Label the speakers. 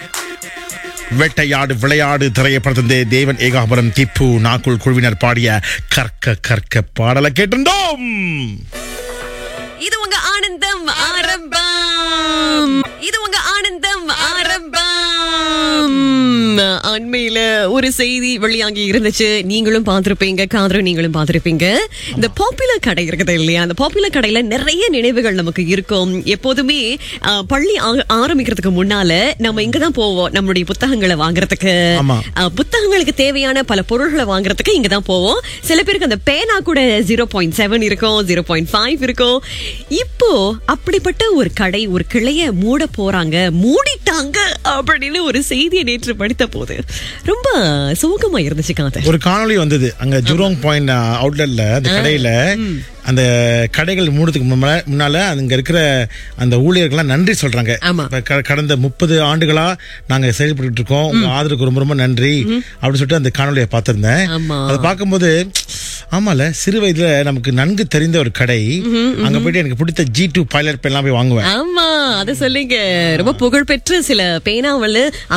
Speaker 1: வேட்டையாடு விளையாடு திரையப்படத்திலிருந்து தேவன் ஏகாபுரம் திப்பு நாக்குள் குழுவினர் பாடிய கற்க கற்க பாடலை கேட்டிருந்தோம்
Speaker 2: இது உங்க ஆனந்தம் ஆரம்பம் இது உங்க ஆனந்தம் ஆரம்பம் அண்மையில ஒரு செய்தி வெளியாகி இருந்துச்சு நீங்களும் பார்த்திருப்பீங்க காதரும் நீங்களும் பார்த்திருப்பீங்க இந்த பாப்புலர் கடை இருக்குது இல்லையா அந்த பாப்புலர் கடையில நிறைய நினைவுகள் நமக்கு இருக்கும் எப்போதுமே ஆ, பள்ளி ஆ- ஆரம்பிக்கிறதுக்கு முன்னால நம்ம இங்கதான் போவோம் நம்மளுடைய புத்தகங்களை வாங்குறதுக்கு
Speaker 1: ஆமா.
Speaker 2: ஆ, புத்தகங்களுக்கு தேவையான பல பொருள்களை வாங்குறதுக்கு இங்க தான் போவோம் சில பேருக்கு அந்த பேனா கூட ஜீரோ பாயிண்ட் செவன் இருக்கும் ஜீரோ பாயிண்ட் ஃபைவ் இருக்கும் இப்போ அப்படிப்பட்ட ஒரு கடை ஒரு கிளைய மூட போறாங்க மூடிட்டாங்க அப்படின்னு ஒரு செய்தியை நேற்று படித்த போது ரொம்ப சோகமா இருந்துச்சு காதை
Speaker 1: ஒரு காணொளி வந்தது அங்க ஜூரோங் பாயிண்ட் அவுட்லெட்ல அந்த கடையில அந்த கடைகள் மூடுறதுக்கு முன்னால முன்னால அங்க இருக்கிற அந்த ஊழியர்கள்லாம் நன்றி சொல்றாங்க
Speaker 2: ஆமா.
Speaker 1: இப்ப க- கடந்த முப்பது ஆண்டுகளா நாங்க செயல்பட்டு இருக்கோம் உங்க ஆதரவுக்கு ரொம்ப ரொம்ப நன்றி அப்படின்னு சொல்லிட்டு அந்த காணொலியை பார்த்திருந்தேன்
Speaker 2: ஆமா.
Speaker 1: அதை பார்க்கும்போது ஆமால சிறு வயதுல நமக்கு நன்கு தெரிந்த ஒரு கடை அங்க போயிட்டு எனக்கு பிடித்த ஜி டூ பைலட் பென் எல்லாம் போய் வாங்குவேன்
Speaker 2: ஆமா அத சொல்லுங்க ரொம்ப புகழ்பெற்ற சில பேனாவல்